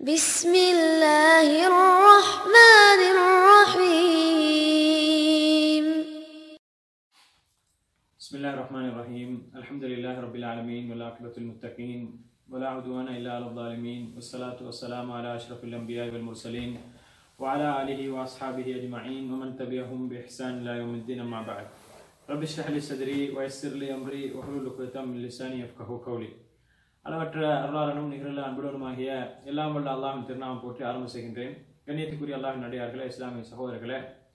بسم الله الرحمن الرحيم بسم الله الرحمن الرحيم الحمد لله رب العالمين والعاقبة للمتقين ولا عدوان إلا على الظالمين والصلاة والسلام على أشرف الأنبياء والمرسلين وعلى آله وأصحابه أجمعين ومن تبعهم بإحسان إلى يوم الدين أما بعد رب اشرح لي صدري ويسر لي أمري واحلل عقدة من لساني يفقهوا قولي அளவற்ற அருளாளனும் நிகழ அன்புடனுமாகிய எல்லாம் வல்ல அல்லாஹின் திருநாமம் போற்றி ஆரம்ப செய்கின்றேன் கண்ணியத்துக்குரிய அல்லாஹின் நடிகார்களே இஸ்லாமிய சகோதரர்களே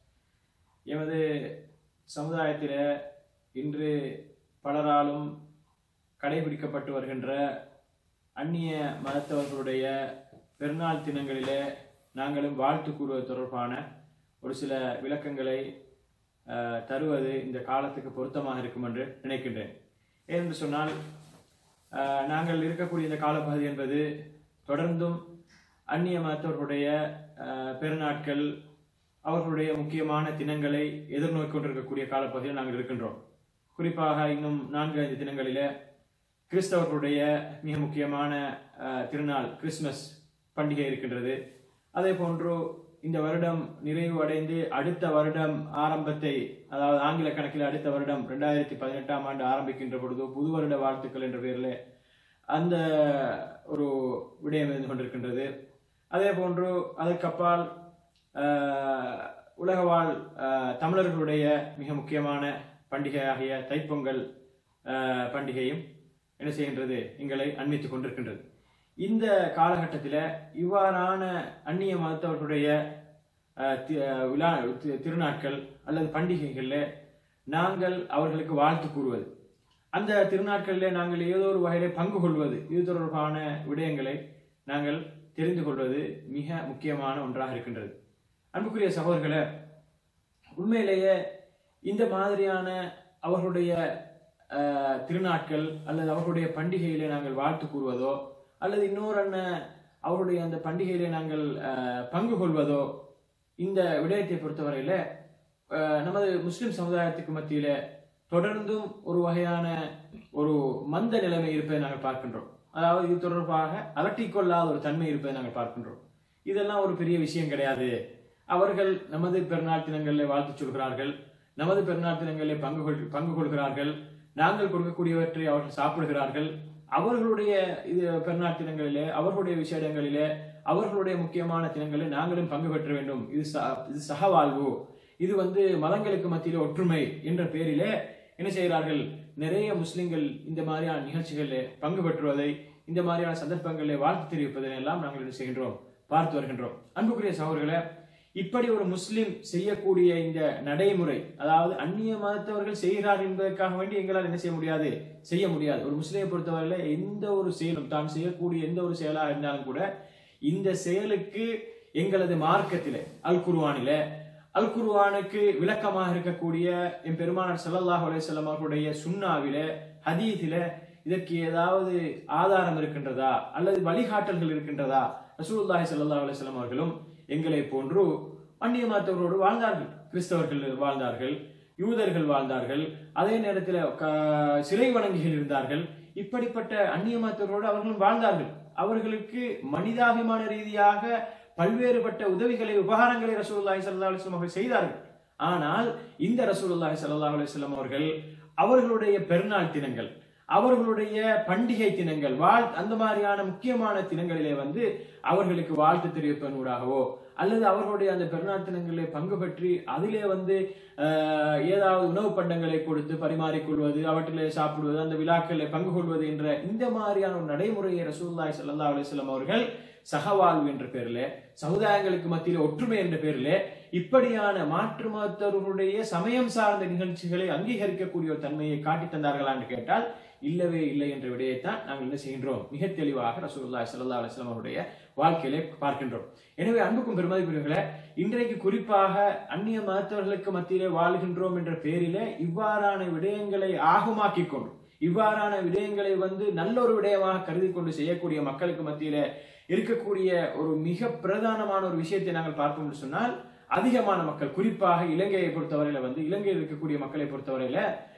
எமது சமுதாயத்தில் இன்று பலராலும் கடைபிடிக்கப்பட்டு வருகின்ற அந்நிய மதத்தவர்களுடைய பெருநாள் தினங்களிலே நாங்களும் வாழ்த்து கூறுவது தொடர்பான ஒரு சில விளக்கங்களை அஹ், தருவது இந்த காலத்துக்கு பொருத்தமாக இருக்கும் என்று நினைக்கின்றேன் ஏனென்று சொன்னால் அஹ், நாங்கள் இருக்கக்கூடிய இந்த காலப்பகுதி என்பது தொடர்ந்தும் அந்நிய மதத்தவர்களுடைய அஹ், பெருநாட்கள் அவர்களுடைய முக்கியமான தினங்களை எதிர்நோக்கி கொண்டிருக்கக்கூடிய காலப்பகுதியில் நாங்கள் இருக்கின்றோம் குறிப்பாக இன்னும் நான்கு ஐந்து தினங்களிலே கிறிஸ்தவர்களுடைய மிக முக்கியமான அஹ், திருநாள் கிறிஸ்மஸ் பண்டிகை இருக்கின்றது அதே போன்று இந்த வருடம் நிறைவு அடைந்து அடுத்த வருடம் ஆரம்பத்தை அதாவது ஆங்கில கணக்கில் அடுத்த வருடம் ரெண்டாயிரத்தி பதினெட்டாம் ஆண்டு ஆரம்பிக்கின்ற பொழுது புது வருட வாழ்த்துக்கள் என்ற பெயரில் அந்த ஒரு விடயம் இருந்து கொண்டிருக்கின்றது அதே போன்று அதற்கப்பால் ஆஹ், உலக வாழ் ஆஹ், தமிழர்களுடைய மிக முக்கியமான பண்டிகையாகிய தைப்பொங்கல் ஆஹ், பண்டிகையும் என்ன செய்கின்றது எங்களை அண்மித்துக் கொண்டிருக்கின்றது இந்த காலகட்டத்தில் இவ்வாறான அந்நிய மதத்தவர்களுடைய ஆஹ், தி- ஆஹ், விழா தி- திருநாட்கள் அல்லது பண்டிகைகளில் நாங்கள் அவர்களுக்கு வாழ்த்து கூறுவது அந்த திருநாட்களில் நாங்கள் ஏதோ ஒரு வகையிலே பங்கு கொள்வது இது தொடர்பான விடயங்களை நாங்கள் தெரிந்து கொள்வது மிக முக்கியமான ஒன்றாக இருக்கின்றது அன்புக்குரிய சகோதரர்களே உண்மையிலேயே இந்த மாதிரியான அவர்களுடைய அஹ், திருநாட்கள் அல்லது அவர்களுடைய பண்டிகையிலே நாங்கள் வாழ்த்து கூறுவதோ அல்லது இன்னொரு அண்ணன் அவருடைய அந்த பண்டிகையிலே நாங்கள் அஹ், பங்கு கொள்வதோ இந்த விடயத்தை பொறுத்தவரையில அஹ், நமது முஸ்லிம் சமுதாயத்துக்கு மத்தியில தொடர்ந்தும் ஒரு வகையான ஒரு மந்த நிலைமை இருப்பதை நாங்கள் பார்க்கின்றோம் அதாவது இது தொடர்பாக அலட்டிக்கொள்ளாத ஒரு தன்மை இருப்பதை நாங்கள் பார்க்கின்றோம் இதெல்லாம் ஒரு பெரிய விஷயம் கிடையாது அவர்கள் நமது பெருநாள் தினங்களில் வாழ்த்து சொல்கிறார்கள் நமது பெருநாள் தினங்களில் பங்கு கொள் பங்கு கொள்கிறார்கள் நாங்கள் கொடுக்கக்கூடியவற்றை அவர்கள் சாப்பிடுகிறார்கள் அவர்களுடைய இது பெருநாள் தினங்களிலே அவர்களுடைய விஷயங்களிலே அவர்களுடைய முக்கியமான தினங்களில் நாங்களும் பங்கு பெற்ற வேண்டும் இது ச- இது சகவாழ்வு இது வந்து மதங்களுக்கு மத்தியிலே ஒற்றுமை என்ற பெயரிலே என்ன செய்கிறார்கள் நிறைய முஸ்லிம்கள் இந்த மாதிரியான நிகழ்ச்சிகளில் பங்கு பெற்றுவதை இந்த மாதிரியான சந்தர்ப்பங்களில் வாழ்த்து தெரிவிப்பதை எல்லாம் நாங்கள் என்ன செய்கின்றோம் பார்த்து வருகின்றோம் அன்புக்குரிய சகோதரர்களே இப்படி ஒரு முஸ்லிம் செய்யக்கூடிய இந்த நடைமுறை அதாவது அந்நிய மதத்தவர்கள் செய்கிறார்கள் என்பதற்காக வேண்டி எங்களால் என்ன செய்ய முடியாது செய்ய முடியாது ஒரு முஸ்லிமை பொறுத்தவரையில எந்த ஒரு செயலும் தான் செய்யக்கூடிய எந்த ஒரு செயலாக இருந்தாலும் கூட இந்த செயலுக்கு எங்களது மார்க்கத்திலே அல் குர்ஆனிலே அல் குர்ஆனுக்கு விளக்கமாக இருக்கக்கூடிய என் பெருமானார் ஸல்லல்லாஹு அலைஹி வஸல்லம் அவர்களுடைய சுன்னாவில ஹதீஸில இதற்கு ஏதாவது ஆதாரம் இருக்கின்றதா அல்லது வழிகாட்டல்கள் இருக்கின்றதா ரசூலுல்லாஹி ஸல்லல்லாஹு அலைஹி வஸல்லம் அவர்களும் எங்களை போன்று அந்நிய மதத்தவர்களோடு வாழ்ந்தார்கள் கிறிஸ்தவர்கள் வாழ்ந்தார்கள் யூதர்கள் வாழ்ந்தார்கள் அதே நேரத்தில் க- சிலை வணங்கிகள் இருந்தார்கள் இப்படிப்பட்ட அந்நிய மதத்தவர்களோடு அவர்களும் வாழ்ந்தார்கள் அவர்களுக்கு மனிதாபிமான ரீதியாக பல்வேறுபட்ட உதவிகளை உபகாரங்களை ரசூலுல்லாஹி ஸல்லல்லாஹு அலைஹி வஸல்லம் அவர்கள் செய்தார்கள் ஆனால் இந்த ரசூலுல்லாஹி ஸல்லல்லாஹு அலைஹி வஸல்லம் அவர்கள் அவர்களுடைய பெருநாள் தினங்கள் அவர்களுடைய பண்டிகை தினங்கள் வாழ் அந்த மாதிரியான முக்கியமான தினங்களிலே வந்து அவர்களுக்கு வாழ்த்து தெரிவிப்பதனூடாகவோ அல்லது அவர்களுடைய அந்த பெருநாள் தினங்களிலே பங்கு பற்றி அதிலே வந்து ஆஹ், ஏதாவது உணவு பண்டங்களை கொடுத்து பரிமாறிக்கொள்வது அவற்றிலே சாப்பிடுவது அந்த விழாக்களில் பங்கு கொள்வது என்ற இந்த மாதிரியான ஒரு நடைமுறையை ரசூலுல்லாஹி ஸல்லல்லாஹு அலைஹி வஸல்லம் அவர்கள் சகவாழ்வு என்ற பேரில் சமுதாயங்களுக்கு மத்தியில் ஒற்றுமை என்ற பேரில் இப்படியான மாற்று மதத்தவர்களுடைய சமயம் சார்ந்த நிகழ்ச்சிகளை அங்கீகரிக்கக்கூடிய ஒரு தன்மையை காட்டி தந்தார்களா என்று கேட்டால் இல்லவே இல்லை என்ற விடயத்தான் நாங்கள் என்ன செய்கின்றோம் மிக தெளிவாக ரசூலுல்லாஹி ஸல்லல்லாஹு அலைஹி வஸல்லம் அவருடைய வாழ்க்கையிலே பார்க்கின்றோம் எனவே அன்புக்கும் பெருமதிக்குரியவர்களே இன்றைக்கு குறிப்பாக அந்நிய மதத்தவர்களுக்கு மத்தியிலே வாழ்கின்றோம் என்ற பேரிலே இவ்வாறான விடயங்களை ஆகமாக்கிக் கொண்டு இவ்வாறான விடயங்களை வந்து நல்ல ஒரு விடயமாக கருதி கொண்டு செய்யக்கூடிய மக்களுக்கு மத்தியில இருக்கக்கூடிய ஒரு மிக பிரதானமான ஒரு விஷயத்தை நாங்கள் பார்ப்போம் என்று சொன்னால் அதிகமான மக்கள் குறிப்பாக இலங்கையை பொறுத்தவரையில வந்து இலங்கையில் இருக்கக்கூடிய மக்களை பொறுத்தவரையில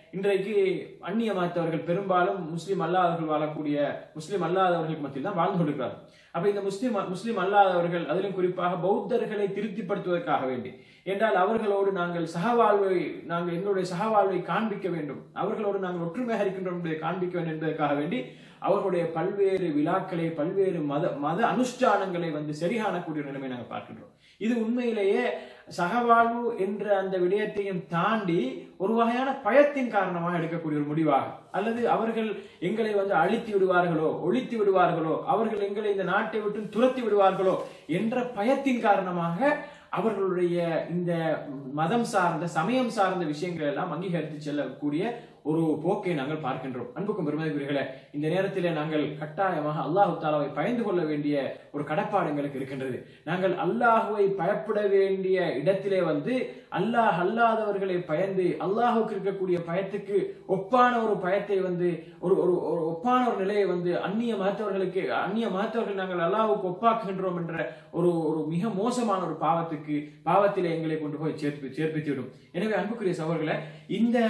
இன்றைக்கு அந்நிய மதத்தவர்கள் பெரும்பாலும் முஸ்லிம் அல்லாதவர்கள் வாழக்கூடிய முஸ்லிம் அல்லாதவர்களுக்கு மத்தியில் தான் வாழ்ந்து கொண்டிருக்கிறார்கள் அப்ப இந்த முஸ்லிம் முஸ்லிம் அல்லாதவர்கள் அதிலும் குறிப்பாக பௌத்தர்களை திருப்திப்படுத்துவதற்காக வேண்டி என்றால் அவர்களோடு நாங்கள் சகவாழ்வை நாங்கள் எங்களுடைய சகவாழ்வை காண்பிக்க வேண்டும் அவர்களோடு நாங்கள் ஒற்றுமையாக இருக்கின்றோம் என்பதை காண்பிக்க வேண்டும் என்பதற்காக வேண்டி அவர்களுடைய பல்வேறு விழாக்களை பல்வேறு மத மத அனுஷ்டானங்களை வந்து சரிகாணக்கூடிய ஒரு நிலைமை நாங்கள் பார்க்கின்றோம் இது உண்மையிலேயே சகவாழ்வு என்ற அந்த விடயத்தையும் தாண்டி ஒரு வகையான பயத்தின் காரணமாக எடுக்கக்கூடிய ஒரு முடிவாக அல்லது அவர்கள் எங்களை வந்து அழித்து விடுவார்களோ ஒழித்து விடுவார்களோ அவர்கள் எங்களை இந்த நாட்டை விட்டு துரத்தி விடுவார்களோ என்ற பயத்தின் காரணமாக அவர்களுடைய இந்த மதம் சார்ந்த சமயம் சார்ந்த விஷயங்கள் எல்லாம் அங்கீகரித்து செல்லக்கூடிய ஒரு போக்கை நாங்கள் பார்க்கின்றோம் அன்புக்கும் பெருமதிக்குரியர்களே இந்த நேரத்திலே நாங்கள் கட்டாயமாக அல்லாஹு தாலாவை பயந்து கொள்ள வேண்டிய ஒரு கடப்பாடு எங்களுக்கு இருக்கின்றது நாங்கள் அல்லாஹுவை பயப்பட வேண்டிய இடத்திலே வந்து அல்லாஹ் அல்லாதவர்களை பயந்து அல்லாஹுக்கு இருக்கக்கூடிய பயத்துக்கு ஒப்பான ஒரு பயத்தை வந்து ஒரு ஒரு ஒரு ஒப்பான ஒரு நிலையை வந்து அந்நிய மதத்தவர்களுக்கு அந்நிய மதத்தவர்கள் நாங்கள் அல்லாஹுக்கு ஒப்பாக்குகின்றோம் என்ற ஒரு ஒரு மிக மோசமான ஒரு பாவத்துக்கு பாவத்திலே எங்களை கொண்டு போய் சேர்த்து சேர்ப்பித்து விடும் எனவே அன்புக்குரிய சகோதரர்களே இந்த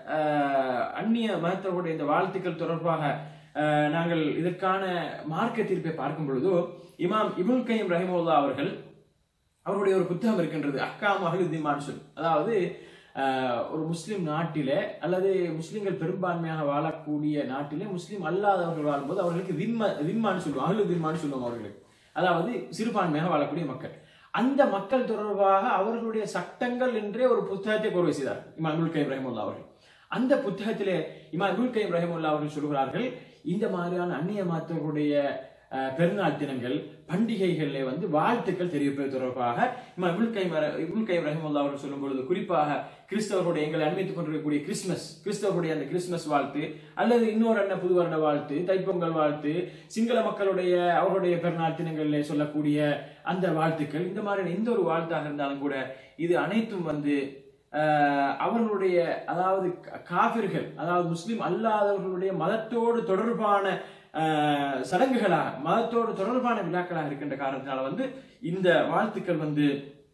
அஹ், அந்நிய மதத்தவர்களுடைய இந்த வாழ்த்துக்கள் தொடர்பாக அஹ், நாங்கள் இதற்கான மார்க்க தீர்ப்பை பார்க்கும் பொழுது இமாம் இபுல் கையம் ரஹிமுல்லா அவர்கள் அவருடைய ஒரு புத்தகம் இருக்கின்றது அக்காம் அஹ்லுத்திமான் சொல் அதாவது ஆஹ், ஒரு முஸ்லிம் நாட்டிலே அல்லது முஸ்லிம்கள் பெரும்பான்மையாக வாழக்கூடிய நாட்டிலே முஸ்லிம் அல்லாதவர்கள் வாழும்போது அவர்களுக்கு திம்ம திம்மான்னு சொல்லுவோம் அஹ்லு திம்மான்னு சொல்லுவோம் அவர்களுக்கு அதாவது சிறுபான்மையாக வாழக்கூடிய மக்கள் அந்த மக்கள் தொடர்பாக அவர்களுடைய சட்டங்கள் என்றே ஒரு புத்தகத்தை கோர்வை செய்தார் இமாம் இபுல் கைம் ரஹிமுல்லா அவர்கள் அந்த புத்தகத்திலே இமாம் இபுல் கைம் ரஹிமுல்லா அவர்கள் சொல்கிறார்கள் இந்த மாதிரியான அந்நிய மாத்தவர்களுடைய அஹ், பெருநாள் தினங்கள் பண்டிகைகளிலே வந்து வாழ்த்துக்கள் தெரிவிப்பது தொடர்பாக இமாம் இபுல் கைம் ர- இபுல் கைம் ரஹிமுல்லா அவர்கள் சொல்லும் பொழுது குறிப்பாக கிறிஸ்தவர்களுடைய எங்களை அண்மித்துக் கொண்டிருக்கக்கூடிய கிறிஸ்மஸ் கிறிஸ்தவர்களுடைய அந்த கிறிஸ்மஸ் வாழ்த்து அல்லது இன்னொரு என்ன புது வருட வாழ்த்து தைப்பொங்கல் வாழ்த்து சிங்கள மக்களுடைய அவருடைய பெருநாள் தினங்களிலே சொல்லக்கூடிய அந்த வாழ்த்துக்கள் இந்த மாதிரியான எந்த ஒரு வாழ்த்தாக இருந்தாலும் கூட இது அனைத்தும் வந்து ஆஹ், அவர்களுடைய அதாவது கா- காபிர்கள் அதாவது முஸ்லிம் அல்லாதவர்களுடைய மதத்தோடு தொடர்பான ஆஹ், சடங்குகளாக மதத்தோடு தொடர்பான விழாக்களாக இருக்கின்ற காரணத்தினால வந்து இந்த வாழ்த்துக்கள் வந்து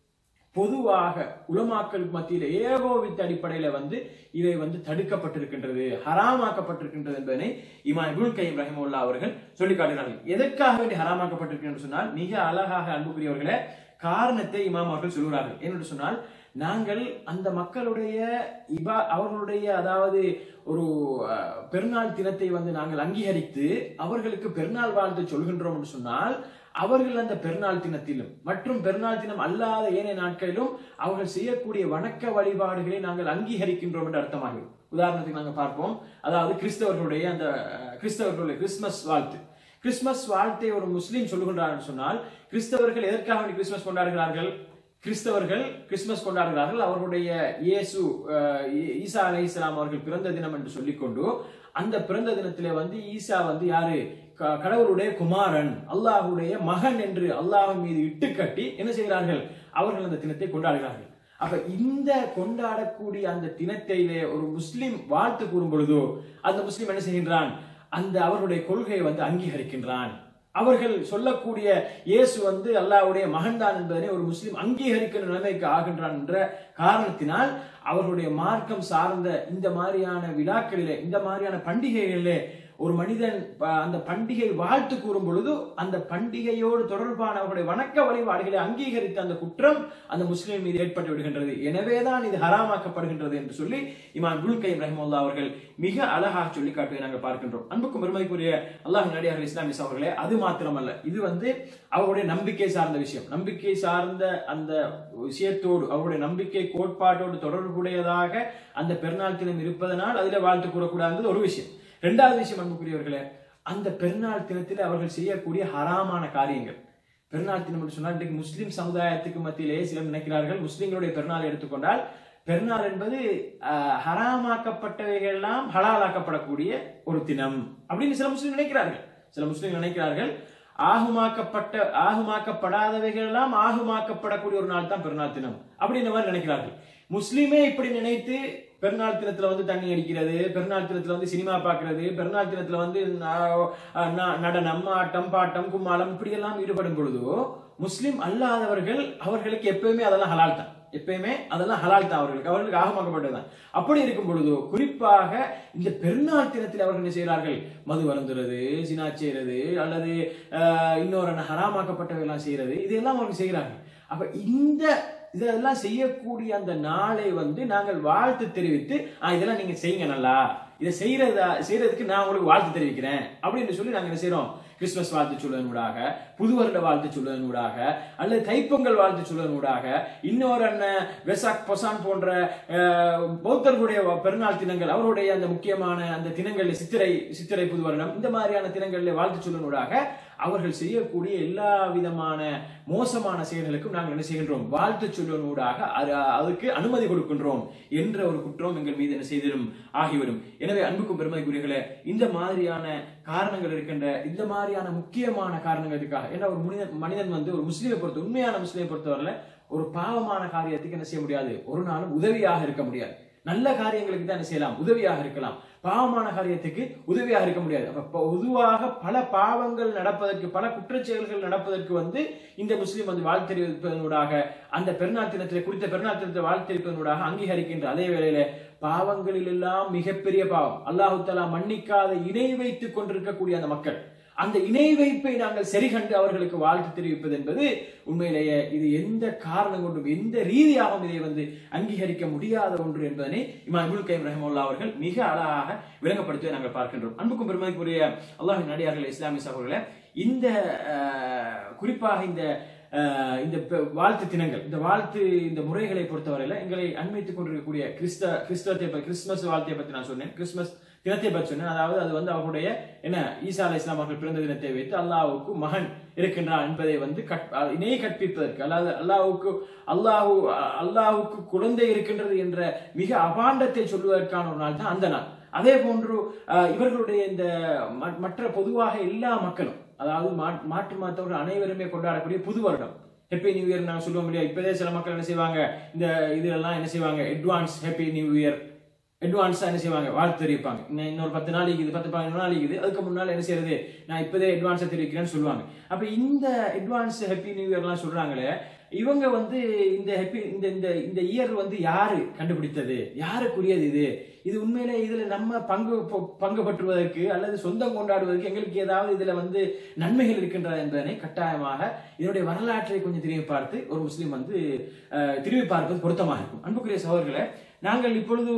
பொதுவாக உலமாக்கள் மத்தியில ஏகோபித்த அடிப்படையில வந்து இவை வந்து தடுக்கப்பட்டிருக்கின்றது ஹராமாக்கப்பட்டிருக்கின்றது என்பதனை இமா இபுல் கைம் ரஹிமுல்லா அவர்கள் சொல்லி காட்டுகிறார்கள் எதற்காக வேண்டி ஹராமாக்கப்பட்டிருக்கின்றது சொன்னால் மிக அழகாக அன்புக்குரியவர்களே காரணத்தை இமாம் அவர்கள் சொல்கிறார்கள் என்னென்று சொன்னால் நாங்கள் அந்த மக்களுடைய இபா அவர்களுடைய அதாவது ஒரு அஹ், பெருநாள் தினத்தை வந்து நாங்கள் அங்கீகரித்து அவர்களுக்கு பெருநாள் வாழ்த்து சொல்கின்றோம் என்று சொன்னால் அவர்கள் அந்த பெருநாள் தினத்திலும் மற்றும் பெருநாள் தினம் அல்லாத ஏனைய நாட்களிலும் அவர்கள் செய்யக்கூடிய வணக்க வழிபாடுகளை நாங்கள் அங்கீகரிக்கின்றோம் என்று அர்த்தமாகும் உதாரணத்துக்கு நாங்கள் பார்ப்போம் அதாவது கிறிஸ்தவர்களுடைய அந்த அஹ், கிறிஸ்தவர்களுடைய கிறிஸ்மஸ் வாழ்த்து கிறிஸ்மஸ் வாழ்த்தை ஒரு முஸ்லீம் சொல்லுகின்றார் என்று சொன்னால் கிறிஸ்தவர்கள் எதற்காக வேண்டி கிறிஸ்மஸ் கொண்டாடுகிறார்கள் கிறிஸ்தவர்கள் கிறிஸ்மஸ் கொண்டாடுகிறார்கள் அவர்களுடைய இயேசு அஹ், ஈ- ஈசா அலை அவர்கள் பிறந்த தினம் என்று சொல்லிக்கொண்டு அந்த பிறந்த தினத்திலே வந்து ஈசா வந்து யாரு க- கடவுளுடைய குமாரன் அல்லாஹ்வுடைய மகன் என்று அல்லாஹ்வின் மீது இட்டுக்கட்டி என்ன செய்கிறார்கள் அவர்கள் அந்த தினத்தை கொண்டாடுகிறார்கள் அப்ப இந்த கொண்டாடக்கூடிய அந்த தினத்திலே ஒரு முஸ்லிம் வாழ்த்து கூறும் பொழுதோ அந்த முஸ்லிம் என்ன செய்கின்றான் அந்த அவர்களுடைய கொள்கையை வந்து அங்கீகரிக்கின்றான் அவர்கள் சொல்லக்கூடிய இயேசு வந்து அல்லாஹ்வுடைய மகன்தான் என்பதனை ஒரு முஸ்லிம் அங்கீகரிக்கிற நிலைமைக்கு ஆகின்றான் என்ற காரணத்தினால் அவர்களுடைய மார்க்கம் சார்ந்த இந்த மாதிரியான விழாக்களிலே இந்த மாதிரியான பண்டிகைகளிலே ஒரு மனிதன் ப- அந்த பண்டிகை வாழ்த்து கூறும் பொழுது அந்த பண்டிகையோடு தொடர்பான அவர்களுடைய வணக்க வழிபாடுகளை அங்கீகரித்த அந்த குற்றம் அந்த முஸ்லிம் மீது ஏற்பட்டு விடுகின்றது எனவேதான் இது ஹராமாக்கப்படுகின்றது என்று சொல்லி இமாம் குல் கைம் ரஹ்முல்லா அவர்கள் மிக அழகாக சொல்லி காட்டுவதை நாங்கள் பார்க்கின்றோம் அன்புக்கும் பெருமைக்குரிய அல்லாஹ் நடிகார்கள் இஸ்லாமிஸ் அவர்களே அது மாத்திரமல்ல இது வந்து அவருடைய நம்பிக்கை சார்ந்த விஷயம் நம்பிக்கை சார்ந்த அந்த விஷயத்தோடு அவருடைய நம்பிக்கை கோட்பாட்டோடு தொடர்புடையதாக அந்த பெருநாள் தினம் இருப்பதனால் அதில் வாழ்த்து கூறக்கூடாது ஒரு விஷயம் இரண்டாவது விஷயம் அன்புக்குரியவர்களே அந்த பெருநாள் தினத்தில் அவர்கள் செய்யக்கூடிய ஹராமான காரியங்கள் பெருநாள் தினம் என்று சொன்னால் இன்றைக்கு முஸ்லிம் சமுதாயத்துக்கு மத்தியிலே சிலர் நினைக்கிறார்கள் முஸ்லிம்களுடைய பெருநாள் எடுத்துக்கொண்டால் பெருநாள் என்பது ஆஹ், ஹராமாக்கப்பட்டவைகள் எல்லாம் ஹலாலாக்கப்படக்கூடிய ஒரு தினம் அப்படின்னு சில முஸ்லிம் நினைக்கிறார்கள் சில முஸ்லிம் நினைக்கிறார்கள் ஆகுமாக்கப்பட்ட ஆகுமாக்கப்படாதவைகள் எல்லாம் ஆகுமாக்கப்படக்கூடிய ஒரு நாள் தான் பெருநாள் தினம் அப்படின்னு மாதிரி நினைக்கிறார்கள் முஸ்லிமே இப்படி நினைத்து பெருநாள் தினத்துல வந்து தண்ணி அடிக்கிறது பெருநாள் தினத்துல வந்து சினிமா பார்க்கிறது பெருநாள் தினத்துல வந்து ந- ந- நடனம் ஆட்டம் பாட்டம் கும்மாளம் இப்படி எல்லாம் ஈடுபடும் பொழுதோ முஸ்லிம் அல்லாதவர்கள் அவர்களுக்கு எப்பயுமே அதெல்லாம் ஹலால் தான் எப்பயுமே அதெல்லாம் ஹலால் தான் அவர்களுக்கு அவர்களுக்கு ஆகமாக்கப்பட்டதுதான் அப்படி இருக்கும் பொழுதோ குறிப்பாக இந்த பெருநாள் தினத்தில் அவர்கள் என்ன செய்கிறார்கள் மது வருந்துறது சினா செய்யறது அல்லது ஆஹ், இன்னொரு என்ன ஹராமாக்கப்பட்டவை எல்லாம் செய்யறது இதெல்லாம் அவர்கள் செய்கிறார்கள் அப்ப இந்த இதெல்லாம் செய்யக்கூடிய அந்த நாளை வந்து நாங்கள் வாழ்த்து தெரிவித்து "ஆ, இதெல்லாம் நீங்க செய்யுங்க நல்லா இதை செய்யறதா செய்யறதுக்கு நான் உங்களுக்கு வாழ்த்து தெரிவிக்கிறேன் அப்படின்னு சொல்லி நாங்க என்ன செய்றோம் கிறிஸ்துமஸ் வாழ்த்து சொல்வதனூடாக புது வருட வாழ்த்து சொல்வதனூடாக அல்லது தைப்பொங்கல் வாழ்த்து சொல்வதனூடாக இன்னொரு அண்ணன் வெசாக் பொசான் போன்ற அஹ், பௌத்தர்களுடைய பெருநாள் தினங்கள் அவருடைய அந்த முக்கியமான அந்த தினங்கள் சித்திரை சித்திரை புது வருடம் இந்த மாதிரியான தினங்களில் வாழ்த்து சொல்வதனூடாக அவர்கள் செய்யக்கூடிய எல்லா விதமான மோசமான செயல்களுக்கும் நாங்கள் என்ன செய்கின்றோம் வாழ்த்து சொல்வதனூடாக அது- அதுக்கு அனுமதி கொடுக்கின்றோம் என்ற ஒரு குற்றம் எங்கள் மீது என்ன செய்திடும் ஆகிவிடும் எனவே அன்புக்கும் பெருமைக்குரியர்களே இந்த மாதிரியான காரணங்கள் இருக்கின்ற இந்த மாதிரியான முக்கியமான காரணங்கள் இதுக்காக ஏன்னா ஒரு மனிதன் மனிதன் வந்து ஒரு முஸ்லீமை பொறுத்த உண்மையான முஸ்லீமை பொறுத்தவரையில ஒரு பாவமான காரியத்துக்கு என்ன செய்ய முடியாது ஒரு நாளும் உதவியாக இருக்க முடியாது நல்ல காரியங்களுக்கு தான் என்ன செய்யலாம் உதவியாக இருக்கலாம் பாவமான காரியத்துக்கு உதவியாக இருக்க முடியாது அப்ப பொதுவாக பல பாவங்கள் நடப்பதற்கு பல குற்றச்செயல்கள் நடப்பதற்கு வந்து இந்த முஸ்லீம் வந்து வாழ்த்து தெரிவிப்பதனூடாக அந்த பெருநாள் தினத்திலே குறித்த பெருநாள் தினத்தை வாழ்த்து தெரிவிப்பதனூடாக அங்கீகரிக்கின்ற அதே வேளையில பாவங்களில் எல்லாம் மிகப்பெரிய பாவம் அல்லாஹு தஆலா மன்னிக்காத இணை வைத்துக் கொண்டிருக்கக்கூடிய அந்த மக்கள் அந்த இணை வைப்பை நாங்கள் சரிகண்டு அவர்களுக்கு வாழ்த்து தெரிவிப்பது என்பது உண்மையிலேயே இது எந்த காரணம் கொண்டும் எந்த ரீதியாகவும் இதை வந்து அங்கீகரிக்க முடியாத ஒன்று என்பதனை இமாம் இபுல் கைம் ரஹமுல்லா அவர்கள் மிக அழகாக விளங்கப்படுத்துவதை நாங்கள் பார்க்கின்றோம் அன்புக்கும் பெருமதிக்குரிய அல்லாஹின் நடிகார்கள் இஸ்லாமிய சகோதரர்களே இந்த அஹ், குறிப்பாக இந்த அஹ், இந்த பெ- வாழ்த்து தினங்கள் இந்த வாழ்த்து இந்த முறைகளை பொறுத்தவரையில எங்களை அண்மைத்துக் கொண்டிருக்கக்கூடிய கிறிஸ்த கிறிஸ்தவத்தை ப- கிறிஸ்துமஸ் வாழ்த்தை பற்றி நான் சொன்னேன் கிறிஸ்துமஸ் தினத்தை பற்றி சொன்னேன் அதாவது அது வந்து அவருடைய என்ன ஈசா அலை இஸ்லாம் அவர்கள் பிறந்த தினத்தை வைத்து அல்லாஹ்வுக்கு மகன் இருக்கின்றான் என்பதை வந்து கட் அஹ் இணை கற்பிப்பதற்கு அல்லாது அல்லாஹ்வுக்கு அல்லாஹு அல்லாஹ்வுக்கு குழந்தை இருக்கின்றது என்ற மிக அபாண்டத்தை சொல்வதற்கான ஒரு நாள் தான் அந்த நாள் அதே போன்று அஹ், இவர்களுடைய இந்த ம- மற்ற பொதுவாக எல்லா மக்களும் அதாவது மா- மாற்று மாத்தவர்கள் அனைவருமே கொண்டாடக்கூடிய புது வருடம் ஹாப்பி நியூ இயர் நாங்க சொல்லுவோம் இல்லையா இப்பதே சில மக்கள் என்ன செய்வாங்க இந்த இதெல்லாம் என்ன செய்வாங்க அட்வான்ஸ் ஹாப்பி நியூ இயர் அட்வான்ஸா என்ன செய்வாங்க வாழ்த்து தெரிவிப்பாங்க இன்னும் இன்னொரு பத்து நாளைக்கு இது பத்து பதினொரு நாளைக்கு இது அதுக்கு முன்னால என்ன செய்யறது நான் இப்பதே அட்வான்ஸா தெரிவிக்கிறேன்னு சொல்லுவாங்க அப்ப இந்த அட்வான்ஸ் ஹாப்பி நியூ இயர்லாம் சொல்றாங்களே இவங்க வந்து இந்த ஹாப்பி இந்த இந்த இந்த இயர் வந்து யாரு கண்டுபிடித்தது யாருக்குரியது இது இது உண்மையிலே இதுல நம்ம பங்கு ப- பங்கு பற்றுவதற்கு அல்லது சொந்தம் கொண்டாடுவதற்கு எங்களுக்கு ஏதாவது இதுல வந்து நன்மைகள் இருக்கின்றதா என்பதனை கட்டாயமாக இதனுடைய வரலாற்றை கொஞ்சம் திரும்பி பார்த்து ஒரு முஸ்லீம் வந்து அஹ், திரும்பி பார்ப்பது பொருத்தமாக இருக்கும் அன்புக்குரிய சகோதரர்களே நாங்கள் இப்பொழுது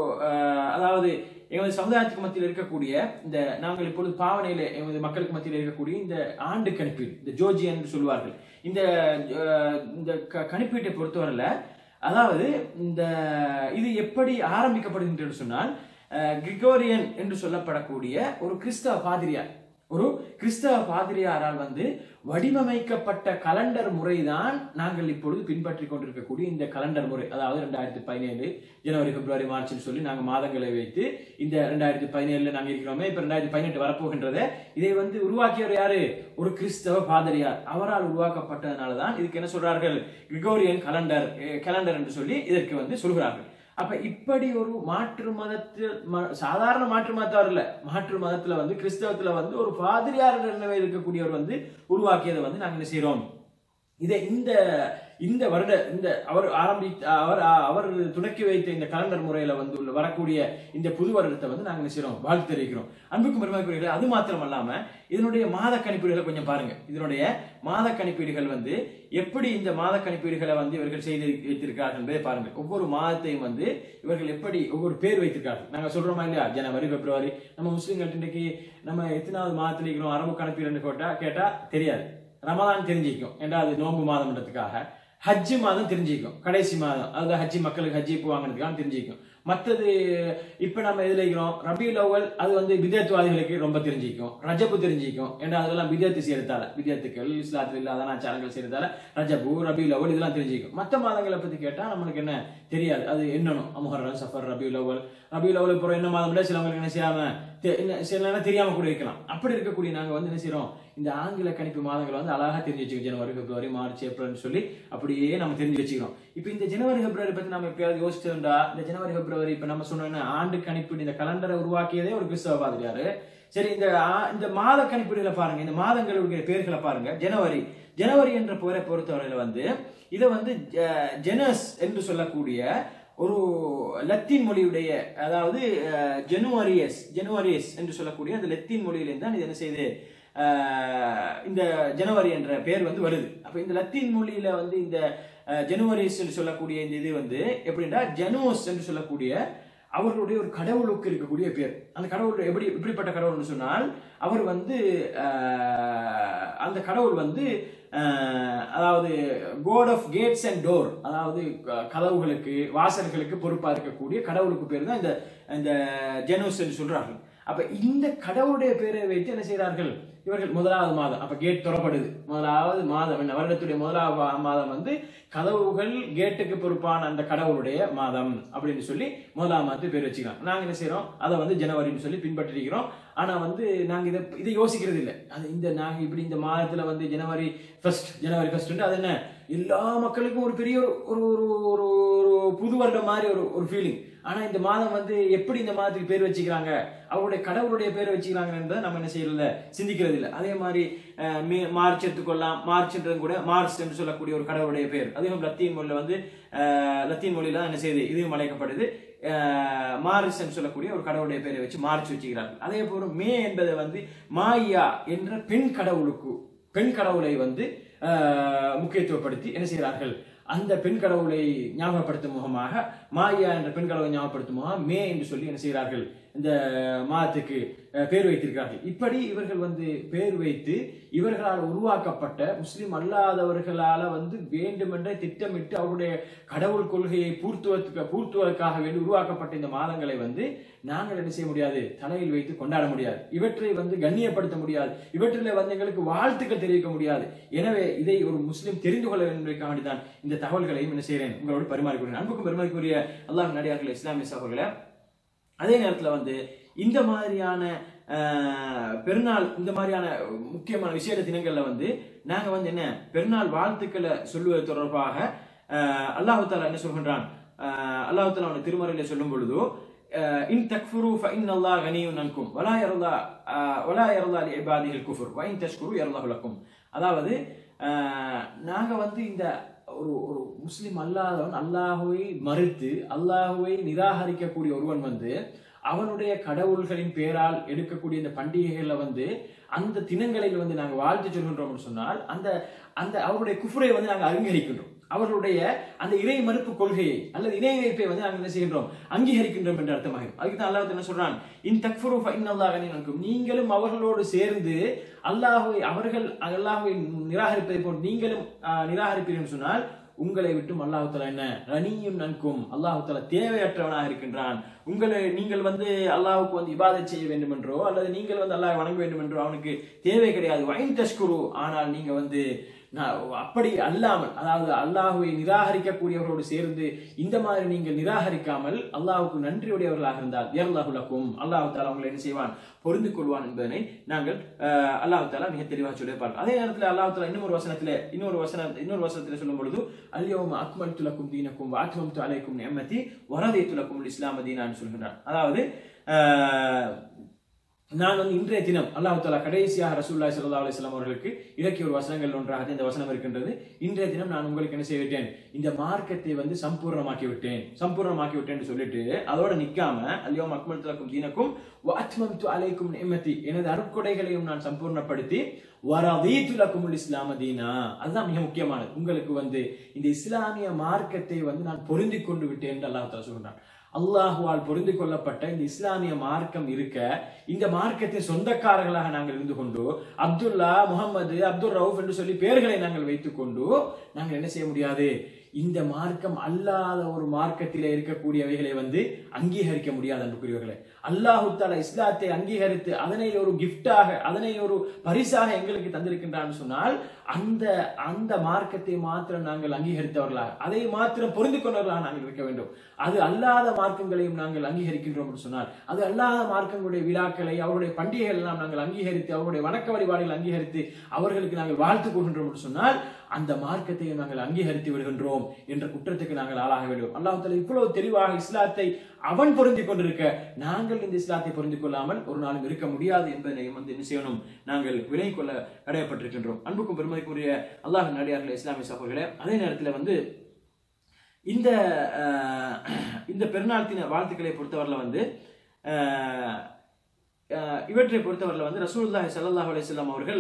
அஹ், அதாவது எமது சமுதாயத்துக்கு மத்தியில் இருக்கக்கூடிய இந்த நாங்கள் இப்பொழுது பாவனையில எமது மக்களுக்கு மத்தியில் இருக்கக்கூடிய இந்த ஆண்டு கணிப்பீடு இந்த ஜோர்ஜியன் என்று சொல்வார்கள் இந்த அஹ், இந்த க- கணிப்பீட்டை பொறுத்தவரையில அதாவது இந்த இது எப்படி ஆரம்பிக்கப்படுகின்றது சொன்னால் அஹ், கிரிகோரியன் என்று சொல்லப்படக்கூடிய ஒரு கிறிஸ்தவ பாதிரியார் ஒரு கிறிஸ்தவ பாதிரியாரால் வந்து வடிவமைக்கப்பட்ட கலண்டர் முறைதான் நாங்கள் இப்பொழுது பின்பற்றி கொண்டிருக்கக்கூடிய இந்த கலண்டர் முறை அதாவது ரெண்டாயிரத்தி பதினேழு ஜனவரி பிப்ரவரி மார்ச்னு சொல்லி நாங்க மாதங்களை வைத்து இந்த ரெண்டாயிரத்தி பதினேழுல நாங்க இருக்கிறோமே இப்ப ரெண்டாயிரத்தி பதினெட்டு வரப்போகின்றது இதை வந்து உருவாக்கியவர் யாரு ஒரு கிறிஸ்தவ பாதிரியார் அவரால் உருவாக்கப்பட்டதனால தான் இதுக்கு என்ன சொல்றார்கள் கிரிகோரியன் கலண்டர் கலண்டர் என்று சொல்லி இதற்கு வந்து சொல்கிறார்கள் அப்ப இப்படி ஒரு மாற்று மதத்தில் ம- சாதாரண மாற்று மதத்தவர் இல்ல மாற்று மதத்துல வந்து கிறிஸ்தவத்துல வந்து ஒரு பாதிரியார் நிலைமையில் இருக்கக்கூடியவர் வந்து உருவாக்கியதை வந்து நாங்க என்ன செய்றோம் இதை இந்த இந்த வருட இந்த அவர் ஆரம்பி அவர் அவர் துடக்கி வைத்த இந்த கலண்டர் முறையில வந்து உள்ள வரக்கூடிய இந்த புது வருடத்தை வந்து நாங்க என்ன செய்றோம் வாழ்த்து தெரிவிக்கிறோம் அன்புக்கும் பெருமைக்குரியவர்களே அது மாத்திரம் அல்லாம இதனுடைய மாத கணிப்பீடுகளை கொஞ்சம் பாருங்க இதனுடைய மாத கணிப்பீடுகள் வந்து எப்படி இந்த மாத கணிப்பீடுகளை வந்து இவர்கள் செய்து வைத்திருக்கிறார்கள் என்பதை பாருங்க ஒவ்வொரு மாதத்தையும் வந்து இவர்கள் எப்படி ஒவ்வொரு பேர் வைத்திருக்கார்கள் நாங்க சொல்றோமா இல்லையா ஜனவரி பிப்ரவரி நம்ம முஸ்லீம்கள் இன்றைக்கு நம்ம எத்தனாவது மாதத்துல இருக்கிறோம் அரபு கணிப்பீடுன்னு கேட்டா கேட்டா தெரியாது ரமதான் தெரிஞ்சிக்கும் ஏன்டா அது நோன்பு மாதம்ன்றதுக்காக ஹஜ்ஜி மாதம் தெரிஞ்சிக்கும் கடைசி மாதம் அதாவது ஹஜ்ஜி மக்களுக்கு ஹஜ்ஜி போவாங்கிறதுக்காக தெரிஞ்சிக்கும் மற்றது இப்ப நம்ம எதுல இருக்கிறோம் ரபியுல் அவ்வல் அது வந்து விதத்துவாதிகளுக்கு ரொம்ப தெரிஞ்சிக்கும் ரஜபு தெரிஞ்சிக்கும் ஏன்னா அதெல்லாம் விதத்து செய்யறதால விதத்துக்கள் இஸ்லாத்தில் இல்லாத ஆச்சாரங்கள் செய்யறதால ரஜபு ரபியுல் அவ்வல் இதெல்லாம் தெரிஞ்சிக்கும் மற்ற மாதங்களை பத்தி கேட்டா நம்மளுக்கு என்ன தெரியாது அது என்னணும் முஹர்ரம் சஃபர் ரபியுல் அவ்வல் ரபியுல் அவ்வல் இப்போ என்ன மாதம் இல்லை சிலவங்களுக்கு என்ன செய்யாம தெ- என்ன- சில நேரம் தெரியாம கூட இருக்கலாம் அப்படி இருக்கக்கூடிய நாங்க வந்து என்ன செய்றோம் இந்த ஆங்கில கணிப்பு மாதங்களை வந்து அழகா தெரிஞ்சு வச்சுக்கோம் ஜனவரி பிப்ரவரி மார்ச் ஏப்ரல்னு சொல்லி அப்படியே நம்ம தெரிஞ்சு வச்சுக்கிறோம் இப்போ இந்த ஜனவரி பிப்ரவரி பத்தி நம்ம எப்பயாவது யோசிச்சிருந்தா இந்த ஜனவரி பிப்ரவரி இப்போ நம்ம சொன்னோம்னா ஆண்டு கணிப்பு இந்த கலண்டரை உருவாக்கியதே ஒரு கிறிஸ்தவ பாதிரியாரு சரி இந்த ஆ- இந்த மாத கணிப்பீடுகளை பாருங்க இந்த மாதங்களுடைய பேர்களை பாருங்க ஜனவரி ஜனவரி என்ற பேரை பொறுத்தவரையில வந்து இதை வந்து ஜ- ஜெனஸ் என்று சொல்லக்கூடிய ஒரு லத்தீன் மொழியுடைய அதாவது அஹ், ஜெனுவரியஸ் ஜெனுவரியஸ் என்று சொல்லக்கூடிய அந்த லத்தீன் மொழியிலிருந்து தான் இது என்ன செய்யுது அஹ், இந்த ஜனவரி என்ற பெயர் வந்து வருது அப்ப இந்த லத்தீன் மொழியில வந்து இந்த அஹ், ஜெனுவரிஸ் என்று சொல்லக்கூடிய இந்த இது வந்து எப்படின்னா ஜெனோஸ் என்று சொல்லக்கூடிய அவர்களுடைய ஒரு கடவுளுக்கு இருக்கக்கூடிய பேர் அந்த கடவுள் எப்படி எப்படிப்பட்ட கடவுள்னு சொன்னால் அவர் வந்து அஹ், அந்த கடவுள் வந்து அஹ், அதாவது God of gates and door அதாவது க- கதவுகளுக்கு வாசல்களுக்கு பொறுப்பா இருக்கக்கூடிய கடவுளுக்கு பேர் தான் இந்த இந்த ஜெனோஸ் என்று சொல்றார்கள் அப்ப இந்த கடவுளுடைய பேரை வைத்து என்ன செய்கிறார்கள் இவர்கள் முதலாவது மாதம் அப்ப கேட் திறப்படுது முதலாவது மாதம் என்ன வருடத்துடைய முதலாவது மா- மாதம் வந்து கதவுகள் கேட்டுக்கு பொறுப்பான அந்த கடவுளுடைய மாதம் அப்படின்னு சொல்லி முதலாம் மாதத்து பேர் வச்சுக்கலாம் நாங்க என்ன செய்றோம் அதை வந்து ஜனவரின்னு சொல்லி பின்பற்றிருக்கிறோம் ஆனா வந்து நாங்க இதை இதை யோசிக்கிறது இல்லை அது இந்த நாங்க இப்படி இந்த மாதத்துல வந்து ஜனவரி ஃபர்ஸ்ட் ஜனவரி ஃபர்ஸ்ட் அது என்ன எல்லா மக்களுக்கும் ஒரு பெரிய ஒரு ஒரு ஒரு ஒரு ஒரு புது வருடம் மாதிரி ஒரு ஒரு ஃபீலிங் ஆனா இந்த மாதம் வந்து எப்படி இந்த மாதத்துக்கு பேர் வச்சுக்கிறாங்க அவருடைய கடவுளுடைய பேரை வச்சுக்கிறாங்கன்றதை நம்ம என்ன செய்யறதில்ல சிந்திக்கிறது இல்லை அதே மாதிரி அஹ், மே மார்ச் எடுத்துக்கொள்ளலாம் மார்ச்ன்றது கூட மார்ச் என்று சொல்லக்கூடிய ஒரு கடவுளுடைய பேர் அதுவும் லத்தீன் மொழியில வந்து அஹ், லத்தீன் மொழியில தான் என்ன செய்யுது இதுவும் அழைக்கப்படுது அஹ், மார்ச் என்று சொல்லக்கூடிய ஒரு கடவுளுடைய பேரை வச்சு மார்ச் வச்சுக்கிறார்கள் அதே போல மே என்பதை வந்து மாயா என்ற பெண் கடவுளுக்கு பெண் கடவுளை வந்து அஹ், முக்கியத்துவப்படுத்தி என்ன செய்கிறார்கள் அந்த பெண் கடவுளை ஞாபகப்படுத்தும் முகமாக மாயா என்ற பெண் கடவுளை ஞாபகப்படுத்தும் முகமாக மே என்று சொல்லி என்ன செய்கிறார்கள் இந்த மாதத்துக்கு அஹ், பேர் வைத்திருக்கிறார்கள் இப்படி இவர்கள் வந்து பேர் வைத்து இவர்களால் உருவாக்கப்பட்ட முஸ்லிம் அல்லாதவர்களால வந்து வேண்டுமென்றே திட்டமிட்டு அவருடைய கடவுள் கொள்கையை பூர்த்துவதற்கு பூர்த்துவதற்காக வேண்டி உருவாக்கப்பட்ட இந்த மாதங்களை வந்து நாங்கள் என்ன செய்ய முடியாது தலையில் வைத்து கொண்டாட முடியாது இவற்றை வந்து கண்ணியப்படுத்த முடியாது இவற்றில் வந்து எங்களுக்கு வாழ்த்துக்கள் தெரிவிக்க முடியாது எனவே இதை ஒரு முஸ்லிம் தெரிந்து கொள்ள வேண்டும் என்பதற்காக வேண்டிதான் இந்த தகவல்களையும் என்ன செய்கிறேன் உங்களோடு பரிமாறிக்கொள்கிறேன் அன்புக்கும் பெருமதிக்குரிய அல்லாஹ் நடிகார்கள் இஸ்லாமிய சகோதரர்களே அதே நேரத்தில் வந்து இந்த மாதிரியான ஆஹ், பெருநாள் இந்த மாதிரியான முக்கியமான விசேட தினங்கள்ல வந்து நாங்க வந்து என்ன பெருநாள் வாழ்த்துக்களை சொல்லுவது தொடர்பாக ஆஹ், அல்லாஹ் தாலா என்ன சொல்கின்றான் ஆஹ், அல்லாஹ் தாலா அவன திருமறையில சொல்லும் பொழுது ஆஹ், இன் தக்ஃபுரு ஃபஇன் அல்லாஹ் கனியுன் அன்கும் வலா யர்லா ஆஹ், வலா யர்லா லி இபாதிஹில் குஃபுர் வ இன் தஷ்குரு யர்லஹு லக்கும் அதாவது ஆஹ், நாங்க வந்து இந்த ஒரு ஒரு முஸ்லிம் அல்லாதவன் அல்லாஹுவை மறுத்து அல்லாஹுவை நிராகரிக்கக்கூடிய ஒருவன் வந்து அவனுடைய கடவுள்களின் பேரால் எடுக்கக்கூடிய இந்த பண்டிகைகள்ல வந்து அந்த தினங்களில் வந்து நாங்க வாழ்த்து சொல்கின்றோம்னு சொன்னால் அந்த அந்த அவருடைய குஃபுரை வந்து நாங்க அங்கீகரிக்கின்றோம் அவர்களுடைய அந்த இறை மறுப்பு கொள்கையை அல்லது இணை வைப்பை வந்து நாங்கள் என்ன செய்கின்றோம் அங்கீகரிக்கின்றோம் என்று அர்த்தமாகும் அதுக்கு தான் அல்லாஹ் என்ன சொல்றான் இன் தக்ஃபுரு ஃபஇன் அல்லாஹ் கனியும் நீங்களும் அவர்களோடு சேர்ந்து அல்லாஹ்வை அவர்கள் அல்லாஹ்வை நிராகரிப்பதை போல் நீங்களும் ஆஹ், நிராகரிப்பீர்கள் சொன்னால் உங்களை விட்டும் அல்லாஹ் தஆலா என்ன ரனியும் நன்கும் அல்லாஹ் தஆலா தேவையற்றவனாக இருக்கின்றான் உங்களை நீங்கள் வந்து அல்லாஹ்வுக்கு வந்து இபாதத் செய்ய வேண்டும் என்றோ அல்லது நீங்கள் வந்து அல்லாஹ் வணங்க வேண்டும் என்றோ அவனுக்கு தேவை கிடையாது வைன் தஷ்குரு ஆனால் நீங்க வந்து நான் அப்படி அல்லாமல் அதாவது அல்லாஹுவை நிராகரிக்கக்கூடியவர்களோடு சேர்ந்து இந்த மாதிரி நீங்கள் நிராகரிக்காமல் அல்லாஹ்வுக்கு நன்றியுடையவர்களாக இருந்தால் ஏர்லாஹுலக்கும் அல்லாஹ் தாலா உங்களை என்ன செய்வான் பொருந்து கொள்வான் என்பதனை நாங்கள் அஹ், அல்லாஹ் தாலா மிக தெளிவாக சொல்லியிருப்பார்கள் அதே நேரத்தில் அல்லாஹ் தாலா இன்னொரு வசனத்தில் இன்னொரு வசன இன்னொரு வசனத்தில் சொல்லும் பொழுது அல்யோம அக்மல் துலக்கும் தீனக்கும் வாத்மம் அலைக்கும் நியமதி வரதை துலக்கும் இஸ்லாம தீனான்னு சொல்கின்றார் அதாவது அஹ், நான் வந்து இன்றைய தினம் அல்லாஹ் தாலா கடைசியாக ரசூல்லாய் சல்லா அலிஸ்லாம் அவர்களுக்கு இலக்கிய ஒரு வசனங்கள் ஒன்றாக இந்த வசனம் இருக்கின்றது இன்றைய தினம் நான் உங்களுக்கு என்ன செய்ய விட்டேன் இந்த மார்க்கத்தை வந்து சம்பூர்ணமாக்கி விட்டேன் சம்பூர்ணமாக்கி விட்டேன்னு சொல்லிட்டு அதோட நிக்காம அல்யோம் அக்மல் தலக்கும் தீனக்கும் வாத்மம் அலைக்கும் நிம்மதி எனது அருட்கொடைகளையும் நான் சம்பூர்ணப்படுத்தி வரதீத்து லக்கும் இஸ்லாம தீனா அதுதான் மிக முக்கியமானது உங்களுக்கு வந்து இந்த இஸ்லாமிய மார்க்கத்தை வந்து நான் பொருந்தி கொண்டு விட்டேன் என்று அல்லாஹ் தாலா சொல்றான் அல்லாஹுவால் பொருந்து கொள்ளப்பட்ட இந்த இஸ்லாமிய மார்க்கம் இருக்க இந்த மார்க்கத்தின் சொந்தக்காரர்களாக நாங்கள் இருந்து கொண்டு அப்துல்லா முகமது அப்துல் ரவுஃப் என்று சொல்லி பெயர்களை நாங்கள் வைத்துக் கொண்டு நாங்கள் என்ன செய்ய முடியாது இந்த மார்க்கம் அல்லாத ஒரு மார்க்கத்திலே இருக்கக்கூடியவைகளை வந்து அங்கீகரிக்க முடியாது அன்புக்குரியவர்களே அல்லாஹு தாலா இஸ்லாத்தை அங்கீகரித்து அதனை ஒரு கிஃப்டாக அதனை ஒரு பரிசாக எங்களுக்கு தந்திருக்கின்றான்னு சொன்னால் அந்த அந்த மார்க்கத்தை மாத்திரம் நாங்கள் அங்கீகரித்தவர்களாக அதை மாத்திரம் பொருந்து கொண்டவர்களாக நாங்கள் இருக்க வேண்டும் அது அல்லாத மார்க்கங்களையும் நாங்கள் அங்கீகரிக்கின்றோம் என்று சொன்னால் அது அல்லாத மார்க்கங்களுடைய விழாக்களை அவருடைய பண்டிகைகள் எல்லாம் நாங்கள் அங்கீகரித்து அவருடைய வணக்க வழிபாடுகளை அங்கீகரித்து அவர்களுக்கு நாங்கள் வாழ்த்து கூறுகின்றோம் என்று சொன்னால் அந்த மார்க்கத்தையும் நாங்கள் அங்கீகரித்து விடுகின்றோம் என்ற குற்றத்துக்கு நாங்கள் ஆளாக வேண்டும் அல்லாஹ் தஆலா இவ்வளவு தெளிவாக இஸ்லாத்தை அவன் பொருந்தி கொண்டிருக்க நாங்கள் இந்த இஸ்லாத்தை பொருந்திக் கொள்ளாமல் ஒரு நாளும் இருக்க முடியாது என்பதனையும் வந்து என்ன செய்யணும் நாங்கள் விலை கொள்ள கடையப்பட்டிருக்கின்றோம் அன்புக்கும் பெருமதிக்குரிய அல்லாஹ் நடிகார்களே இஸ்லாமிய சகோதரர்களே அதே நேரத்தில் வந்து இந்த அஹ், இந்த பெருநாள் தின வாழ்த்துக்களை பொறுத்தவரையில் வந்து அஹ், அஹ், இவற்றை பொறுத்தவரையில் வந்து ரசூலுல்லாஹி ஸல்லல்லாஹு அலைஹி வஸல்லம் அவர்கள்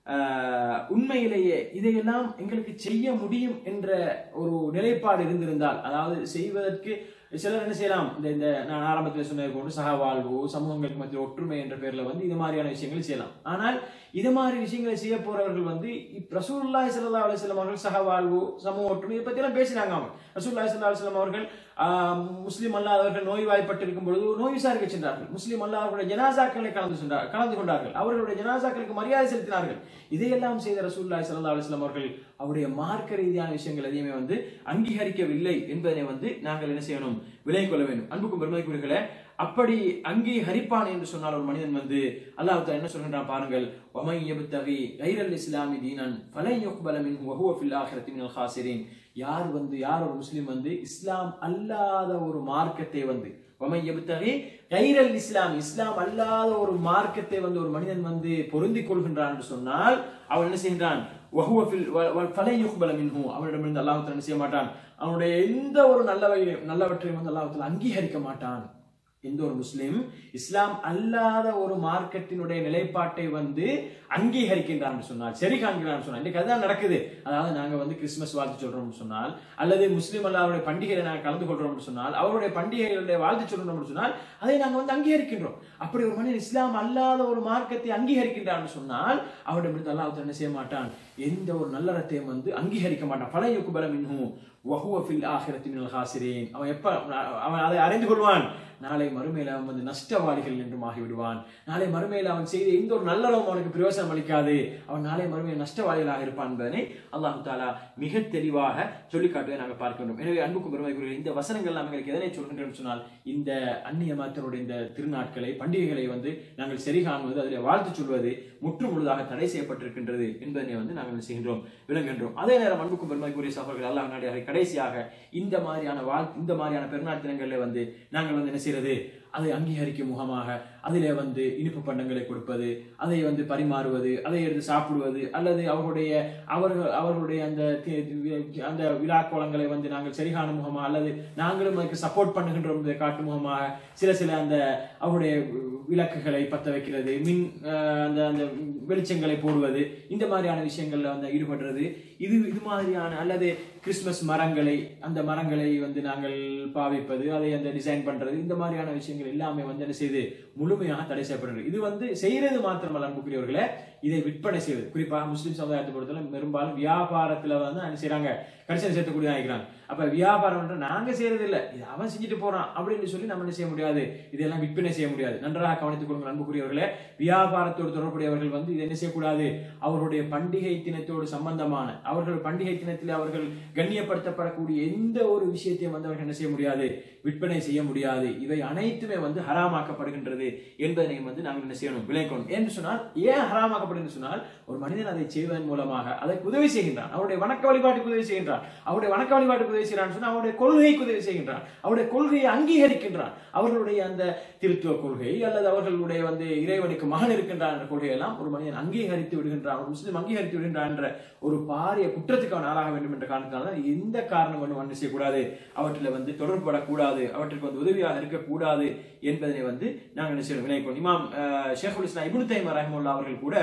அஹ், உண்மையிலேயே இதையெல்லாம் எங்களுக்கு செய்ய முடியும் என்ற ஒரு நிலைப்பாடு இருந்திருந்தால் அதாவது செய்வதற்கு சிலர் என்ன செய்யலாம் இந்த இந்த நான் ஆரம்பத்தில் சொன்னது போன்று சகவாழ்வு சமூகங்களுக்கு மத்திய ஒற்றுமை என்ற பேர்ல வந்து இது மாதிரியான விஷயங்கள் செய்யலாம் ஆனால் இது மாதிரி விஷயங்களை செய்ய போறவர்கள் வந்து இப் ரசூலுல்லாஹி ஸல்லல்லாஹு அலைஹி வஸல்லம் அவர்கள் சகவாழ்வு சமூக ஒற்றுமை இதை பத்தி எல்லாம் பேசினாங்க அவங்க ரசூலுல்லாஹி ஸல்லல்லாஹு அலைஹி வஸல்லம் அவர்கள் ஆஹ், முஸ்லிம் அல்லாதவர்கள் நோய்வாய்ப்பட்டிருக்கும் பொழுது நோய் விசாரிக்க சென்றார்கள் முஸ்லிம் அல்லாதவர்களுடைய ஜனாசாக்களை கலந்து சென்றார் கலந்து கொண்டார்கள் அவர்களுடைய ஜனாசாக்களுக்கு மரியாதை செலுத்தினார்கள் இதையெல்லாம் செய்த ரசூலுல்லாஹி ஸல்லல்லாஹு அலைஹி வஸல்லம் அவர்கள் அவருடைய மார்க்க ரீதியான விஷயங்கள் எதையுமே வந்து அங்கீகரிக்கவில்லை என்பதனை வந்து நாங்கள் என்ன செய்யணும் விலை கொள்ள வேண்டும் அன்புக்கும் பெருமதிக்குரியர்களே அப்படி அங்கீகரிப்பான் என்று சொன்னால் ஒரு மனிதன் வந்து அல்லாஹ் தஆலா என்ன சொல்கின்றான் பாருங்கள் வமை யப்தகி கைரல் இஸ்லாமி தீனன் ஃபலை யுக்பல மின்ஹு வஹுவ ஃபில் ஆখিরাতি மினல் காசிரின் யார் வந்து யார் ஒரு முஸ்லிம் வந்து இஸ்லாம் அல்லாத ஒரு மார்க்கத்தை வந்து வமை யப்தகி கைரல் இஸ்லாம் இஸ்லாம் அல்லாத ஒரு மார்க்கத்தை வந்து ஒரு மனிதன் வந்து பொருந்திக் கொள்கின்றான் என்று சொன்னால் அவன் என்ன செய்கின்றான் வஹுவ ஃபில் வ- வ- ஃபலை யுக்பல மின்ஹு அவனிடமிருந்து அல்லாஹ் தஆலா என்ன செய்ய மாட்டான் அவனுடைய எந்த ஒரு நல்லவை நல்லவற்றையும் வந்து அல்லாஹ் தஆலா அங்கீகரிக்க மாட்டான் எந்த ஒரு முஸ்லிம் இஸ்லாம் அல்லாத ஒரு மார்க்கத்தினுடைய நிலைப்பாட்டை வந்து அங்கீகரிக்கின்றான் என்று சொன்னால் சரி காண்கிறான் சொன்னால் இன்னைக்கு அதுதான் நடக்குது அதாவது நாங்க வந்து கிறிஸ்துமஸ் வாழ்த்து சொல்றோம்னு சொன்னால் அல்லது முஸ்லிம் அல்லாவுடைய பண்டிகையை நாங்கள் கலந்து கொள்றோம்னு சொன்னால் அவருடைய பண்டிகைகளுடைய வாழ்த்து சொல்றோம்னு சொன்னால் அதை நாங்க வந்து அங்கீகரிக்கின்றோம் அப்படி ஒரு மனிதன் இஸ்லாம் அல்லாத ஒரு மார்க்கத்தை அங்கீகரிக்கின்றான் சொன்னால் அவரிடமிருந்து அல்லாஹ் என்ன செய்ய மாட்டான் எந்த ஒரு நல்லறத்தையும் வந்து அங்கீகரிக்க மாட்டான் பல யுக்குபலம் இன்னும் வஹுவ ஃபில் ஆஹிரத்தி மினல் ஹாசிரீன் அவன் எப்ப அவன் அதை அறிந்து கொள்வான் நாளை மறுமையில அவன் வந்து நஷ்டவாளிகள் என்றும் ஆகிவிடுவான் நாளை மறுமையில அவன் செய்த எந்த ஒரு நல்லறவும் அவனுக்கு பிரயோசனம் அளிக்காது அவன் நாளை மறுமையில் நஷ்டவாளிகளாக இருப்பான் என்பதனை அல்லாஹு தாலா மிக தெளிவாக சொல்லி காட்டுவதை நாங்கள் பார்க்க வேண்டும் எனவே அன்புக்கும் பெருமைக்குரிய இந்த வசனங்கள் நாம் எங்களுக்கு எதனை சொல்கின்றோம் சொன்னால் இந்த அந்நிய மாத்தருடைய இந்த திருநாட்களை பண்டிகைகளை வந்து நாங்கள் சரி காணுவது அதில் வாழ்த்து சொல்வது முற்று முழுதாக தடை செய்யப்பட்டிருக்கின்றது என்பதனை வந்து நாங்கள் என்ன செய்கின்றோம் விளங்குகின்றோம் அதே நேரம் அன்புக்கும் பெருமைக்குரிய சகோதரர்கள் அல்லாஹ் நாடியாக கடைசியாக இந்த மாதிரியான வாழ் இந்த மாதிரியான பெருநாள் தினங்களில் வந்து நாங்கள் வந்து என்ன செய்யறது அதை அங்கீகரிக்கும் முகமாக அதிலே வந்து இனிப்பு பண்டங்களை கொடுப்பது அதை வந்து பரிமாறுவது அதை எடுத்து சாப்பிடுவது அல்லது அவர்களுடைய அவர்கள் அவர்களுடைய அந்த தி- தி- அந்த விழா கோலங்களை வந்து நாங்கள் சரிகாணும் முகமாக அல்லது நாங்களும் அதுக்கு சப்போர்ட் பண்ணுகின்றோம் என்பதை காட்டும் முகமாக சில சில அந்த அவருடைய விளக்குகளை பத்த வைக்கிறது மின் அஹ், அந்த அந்த வெளிச்சங்களை போடுவது இந்த மாதிரியான விஷயங்கள்ல வந்து ஈடுபடுறது இது இது மாதிரியான அல்லது கிறிஸ்மஸ் மரங்களை அந்த மரங்களை வந்து நாங்கள் பாவிப்பது அதை அந்த டிசைன் பண்றது இந்த மாதிரியான விஷயங்கள் எல்லாமே வந்து என்ன செய்யுது முழுமையாக தடை செய்யப்படுகிறது இது வந்து செய்யறது மாத்திரமல்ல அன்புக்குரியவர்களே இதை விற்பனை செய்வது குறிப்பாக முஸ்லிம் சமுதாயத்தை பொறுத்தவரை பெரும்பாலும் வியாபாரத்துல வந்து என்ன செய்றாங்க கடைசியில் சேர்த்தக்கூடிய ஆகிக்கிறாங்க அப்ப வியாபாரம் பண்ற நாங்க செய்யறது இல்ல இது அவன் செஞ்சுட்டு போறான் அப்படின்னு சொல்லி நம்ம என்ன செய்ய முடியாது இதெல்லாம் விற்பனை செய்ய முடியாது நன்றாக கவனித்துக் கொள்ளுங்கள் அன்புக்குரியவர்களே வியாபாரத்தோடு தொடர்புடையவர்கள் வந்து இதை என்ன செய்யக்கூடாது அவர்களுடைய பண்டிகை தினத்தோடு சம்பந்தமான அவர்கள் பண்டிகை தினத்தில் அவர்கள் கண்ணியப்படுத்தப்படக்கூடிய எந்த ஒரு விஷயத்தையும் வந்து அவர்கள் என்ன செய்ய முடியாது விற்பனை செய்ய முடியாது இவை அனைத்துமே வந்து ஹராமாக்கப்படுகின்றது என்பதனை வந்து நாங்கள் என்ன செய்யணும் விளைக்கணும் என்று சொன்னால் ஏன் ஹராமாக்கப்படுகிறது சொன்னால் ஒரு மனிதன் அதை செய்வதன் மூலமாக அதற்கு உதவி செய்கின்றான் அவருடைய வணக்க வழிபாட்டுக்கு உதவி செய்கின்றான் அவருடைய வணக்க வழிபாட்டுக்கு உதவி செய்கிறான் சொன்னால் அவருடைய கொள்கைக்கு உதவி செய்கின்றான் அவருடைய கொள்கையை அங்கீகரிக்கின்றான் அவர்களுடைய அந்த திருத்துவ கொள்கை அல்லது அவர்களுடைய வந்து இறைவனுக்கு மகன் இருக்கின்றான் என்ற கொள்கையெல்லாம் ஒரு மனிதன் அங்கீகரித்து விடுகின்றான் ஒரு முஸ்லிம் அங்கீகரித்து விடுகின்றான் என்ற ஒரு பாரிய குற்றத்துக்கு அவன் ஆளாக வேண்டும் என்ற காரணத்தினால எந்த காரணம் கொண்டு அவன் செய்யக்கூடாது அவற்றில் வந்து தொடர்புபடக்கூடாது அவற்றுக்கு வந்து உதவியாக இருக்கக்கூடாது என்பதனை வந்து நாங்கள் என்ன செய்யணும் விளைவிக்கணும் இமாம் அஹ், ஷேகுல் இஸ்லாம் இப்னு தைமர் ரஹ்முல்லா அவர்கள் கூட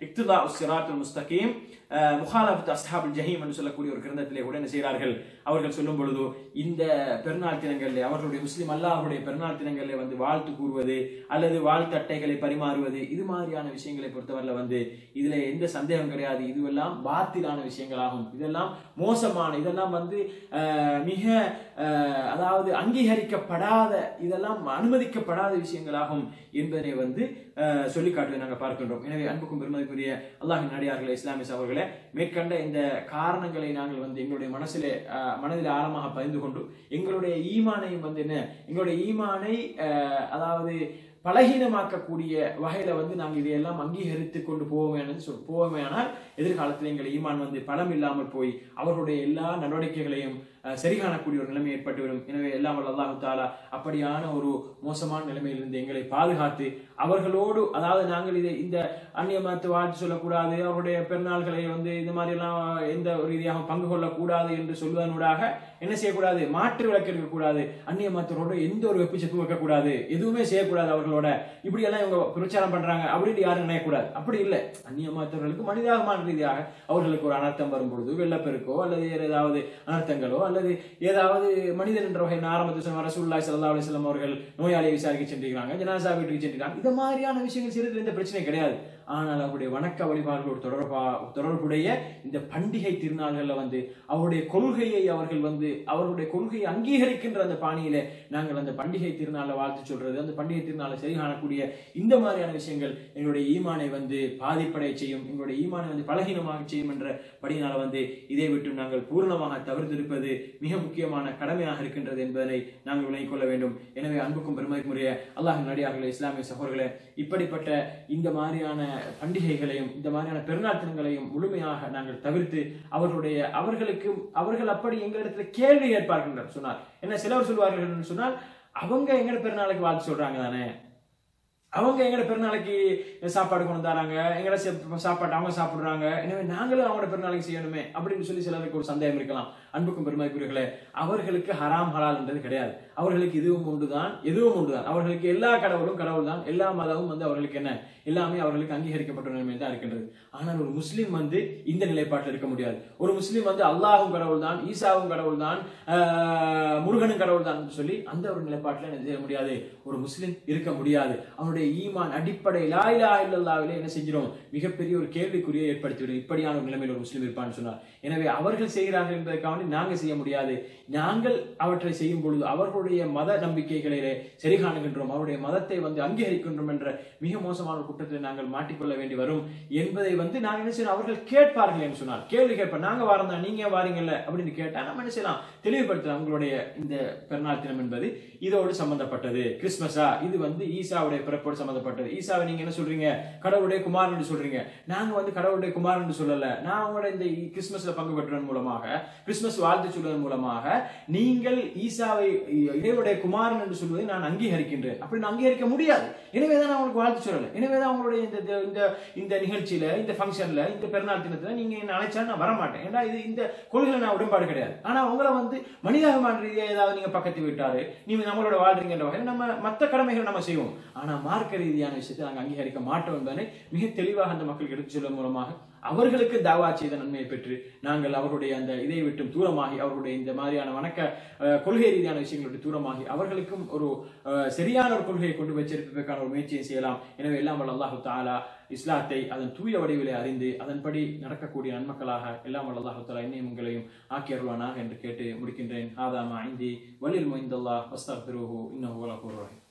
இக்துதா சிராத்துல் முஸ்தகீம் அஹ், முஹாலஃபத் அஸ்ஹாபுல் ஜஹீம் என்று சொல்லக்கூடிய ஒரு கிரந்தத்திலே கூட என்ன செய்கிறார்கள் அவர்கள் சொல்லும் பொழுது இந்த பெருநாள் தினங்களிலே அவர்களுடைய முஸ்லிம் அல்லாஹ்வுடைய பெருநாள் தினங்களிலே வந்து வாழ்த்து கூறுவது அல்லது வாழ்த்து அட்டைகளை பரிமாறுவது இது மாதிரியான விஷயங்களை பொறுத்தவரையில வந்து இதுல எந்த சந்தேகம் கிடையாது இதுவெல்லாம் பாத்திலான விஷயங்களாகும் இதெல்லாம் மோசமான இதெல்லாம் வந்து அஹ், மிக அஹ், அதாவது அங்கீகரிக்கப்படாத இதெல்லாம் அனுமதிக்கப்படாத விஷயங்களாகும் என்பதை வந்து அஹ், சொல்லி காட்டுவதை நாங்கள் பார்க்கின்றோம் எனவே அன்புக்கும் பெருமதிக்குரிய அல்லாஹின் நடிகார்களே இஸ்லாமிஸ் அவர்களே மேற்கண்ட இந்த காரணங்களை நாங்கள் வந்து எங்களுடைய மனசிலே அஹ், மனதில் ஆழமாக பதிந்து கொண்டு எங்களுடைய ஈமானையும் வந்து என்ன எங்களுடைய ஈமானை அஹ், அதாவது பலகீனமாக்கக்கூடிய வகையில வந்து நாங்கள் இதையெல்லாம் அங்கீகரித்து கொண்டு போவோமே சொல் போவோமேயானால் எதிர்காலத்தில் எங்கள் ஈமான் வந்து பலம் இல்லாமல் போய் அவர்களுடைய எல்லா நடவடிக்கைகளையும் அஹ், சரி காணக்கூடிய ஒரு நிலைமை ஏற்பட்டுவிடும் எனவே எல்லாம் வல்ல அல்லாஹு தாலா அப்படியான ஒரு மோசமான நிலைமையிலிருந்து எங்களை பாதுகாத்து அவர்களோடு அதாவது நாங்கள் இதை இந்த அந்நிய மதத்தை வாழ்த்து சொல்லக்கூடாது அவருடைய பெருநாள்களை வந்து இந்த மாதிரி எல்லாம் எந்த ஒரு ரீதியாக பங்கு கொள்ளக்கூடாது என்று சொல்வதனூடாக என்ன செய்யக்கூடாது மாற்று விளக்கு இருக்கக்கூடாது அந்நிய மதத்தரோடு எந்த ஒரு வெப்பு செப்பு வைக்கக்கூடாது எதுவுமே செய்யக்கூடாது அவர்களோட இப்படி எல்லாம் இவங்க பிரச்சாரம் பண்றாங்க அப்படின்னு யாரும் நினைக்கக்கூடாது அப்படி இல்லை அந்நிய மதத்தவர்களுக்கு மனிதாகமான ரீதியாக அவர்களுக்கு ஒரு அனர்த்தம் வரும் பொழுது வெள்ளப்பெருக்கோ அல்லது வேறு ஏதாவது அனர்த்தங்களோ அல்லது ஏதாவது மனிதன் என்ற வகை ஆரம்பத்தில் சொன்ன ரசூல்லாய் சல்லா அலிஸ்லாம் அவர்கள் நோயாளியை விசாரிக்க சென்றிருக்கிறாங்க ஜனாசா வீட்டுக்கு சென்றிருக்காங்க இது மாதிரியான விஷயங்கள் செய்யறதுல எந்த பிரச்சனையும் கிடையாது ஆனால் அவருடைய வணக்க வழிபாடுகளோடு தொடர்பா தொடர்புடைய இந்த பண்டிகை திருநாள்கள்ல வந்து அவருடைய கொள்கையை அவர்கள் வந்து அவர்களுடைய கொள்கையை அங்கீகரிக்கின்ற அந்த பாணியில நாங்கள் அந்த பண்டிகை திருநாளை வாழ்த்து சொல்றது அந்த பண்டிகை திருநாளை சரி காணக்கூடிய இந்த மாதிரியான விஷயங்கள் எங்களுடைய ஈமானை வந்து பாதிப்படைய செய்யும் எங்களுடைய ஈமானை வந்து பலகீனமாக செய்யும் என்ற படியினால வந்து இதை விட்டு நாங்கள் பூர்ணமாக தவிர்த்திருப்பது மிக முக்கியமான கடமையாக இருக்கின்றது என்பதனை நாங்கள் விளங்கிக் கொள்ள வேண்டும் எனவே அன்புக்கும் பெருமதிக்குரிய அல்லாஹ் நடிகார்களே இஸ்லாமிய சகோதரர்களே இப்படிப்பட்ட இந்த மாதிரியான பண்டிகைகளையும் இந்த மாதிரியான பெருநாள் தினங்களையும் முழுமையாக நாங்கள் தவிர்த்து அவர்களுடைய அவர்களுக்கு அவர்கள் அப்படி எங்களிடத்துல கேள்வி கேட்பார்கள் என்று சொன்னார் என்ன சிலவர் சொல்வார்கள் என்று சொன்னால் அவங்க எங்கட பெருநாளுக்கு வாழ்த்து சொல்றாங்க தானே அவங்க எங்கட பெருநாளைக்கு சாப்பாடு கொண்டு தராங்க எங்கட செ- சாப்பாடு அவங்க சாப்பிடுறாங்க எனவே நாங்களும் அவங்களோட பெருநாளைக்கு செய்யணுமே அப்படின்னு சொல்லி சிலருக்கு ஒரு சந்தேகம் இருக்கலாம் அன்புக்கும் பெருமைக்குரியர்களே அவர்களுக்கு ஹராம் ஹலால் என்றது கிடையாது அவர்களுக்கு இதுவும் உண்டுதான் எதுவும் உண்டுதான் அவர்களுக்கு எல்லா கடவுளும் கடவுள் தான் எல்லா மதமும் வந்து அவர்களுக்கு என்ன எல்லாமே அவர்களுக்கு அங்கீகரிக்கப்பட்ட நிலைமை தான் இருக்கின்றது ஆனால் ஒரு முஸ்லீம் வந்து இந்த நிலைப்பாட்டில் இருக்க முடியாது ஒரு முஸ்லீம் வந்து அல்லாஹும் கடவுள் தான் ஈசாவும் கடவுள் தான் ஆஹ், முருகனும் கடவுள் தான் என்று சொல்லி அந்த ஒரு நிலைப்பாட்டில் என்ன செய்ய முடியாது ஒரு முஸ்லீம் இருக்க முடியாது அவனுடைய ஈமான் அடிப்படை லா இலாஹ இல்லல்லாஹ்விலே என்ன செஞ்சிடும் மிகப்பெரிய ஒரு கேள்விக்குறியை ஏற்படுத்திவிடும் இப்படியான ஒரு நிலைமையில் ஒரு முஸ்லீம் இருப்பான்னு சொன்னார் எனவே அவர்கள் செய்கிறார்கள் என்பதற்காக வேண்டி நாங்கள் செய்ய முடியாது நாங்கள் அவற்றை செய்யும் பொழுது அவர்களுடைய மத நம்பிக்கைகளிலே சரி காணுகின்றோம் அவருடைய மதத்தை வந்து அங்கீகரிக்கின்றோம் என்ற மிக மோசமான ஒரு குற்றத்தில் நாங்கள் மாட்டிக்கொள்ள வேண்டி வரும் என்பதை வந்து நாங்கள் என்ன செய்யணும் அவர்கள் கேட்பார்கள் என்று சொன்னார் கேள்வி கேட்பார் நாங்க வாரம் தான் நீங்க ஏன் வாரீங்கல்ல அப்படின்னு கேட்டா நம்ம என்ன செய்யலாம் தெளிவுபடுத்தலாம் உங்களுடைய இந்த பெருநாள் தினம் என்பது இதோடு சம்பந்தப்பட்டது கிறிஸ்மஸா இது வந்து ஈசாவுடைய பிறப்போடு சம்பந்தப்பட்டது ஈசாவை நீங்க என்ன சொல்றீங்க கடவுளுடைய குமாரன் என்று சொல்றீங்க நாங்க வந்து கடவுளுடைய குமாரன் என்று சொல்லல நான் உங்களோட இந்த கிறிஸ்மஸ்ல பங்கு பெற்றதன் மூலமாக கிறிஸ்மஸ் வாழ்த்து சொல்வதன் மூலமாக நீங்கள் ஈசாவை இறைவனுடைய குமாரன் என்று சொல்வதை நான் அங்கீகரிக்கின்றேன் அப்படி நான் அங்கீகரிக்க முடியாது எனவே தான் நான் உங்களுக்கு வாழ்த்து சொல்லல எனவே தான் உங்களுடைய இந்த இந்த- இந்த இந்த நிகழ்ச்சியில இந்த ஃபங்க்ஷன்ல இந்த பெருநாள் தினத்துல நீங்க என்ன அழைச்சா நான் வரமாட்டேன் ஏன்னா இது இந்த கொள்கையில நான் உடன்பாடு கிடையாது ஆனா உங்களை வந்து மனிதாகமான ரீதியா ஏதாவது நீங்க பக்கத்து விட்டாரு நீங்க நம்மளோட வாழ்றீங்கன்ற வகையில் நம்ம மத்த கடமைகள் நம்ம செய்வோம் ஆனா மார்க்க ரீதியான விஷயத்தை நாங்கள் அங்கீகரிக்க மாட்டோம் என்பதை மிக தெளிவாக அந்த மக்களுக்கு எடுத்துச் சொல்வதன் மூலமாக அவர்களுக்கு தாவா செய்த நன்மையை பெற்று நாங்கள் அவர்களுடைய அந்த இதை விட்டும் தூரமாகி அவர்களுடைய இந்த மாதிரியான வணக்க அஹ், கொள்கை ரீதியான விஷயங்களை விட்டு தூரமாகி அவர்களுக்கும் ஒரு அஹ், சரியான ஒரு கொள்கையை கொண்டு வச்சிருப்பதற்கான ஒரு முயற்சியை செய்யலாம் எனவே எல்லாம் வல்ல அல்லாஹு தாலா இஸ்லாத்தை அதன் தூய வடிவிலே அறிந்து அதன்படி நடக்கக்கூடிய நன்மக்களாக எல்லாம் வல்ல அல்லாஹு தாலா என்னையும் உங்களையும் ஆக்கி அருள்வானாக என்று கேட்டு முடிக்கின்றேன் ஆதாமா ஐந்தி வலில் மொய்ந்தல்லா வஸ்தக்பிருஹு இன்னஹு வலகுர் ரஹீம்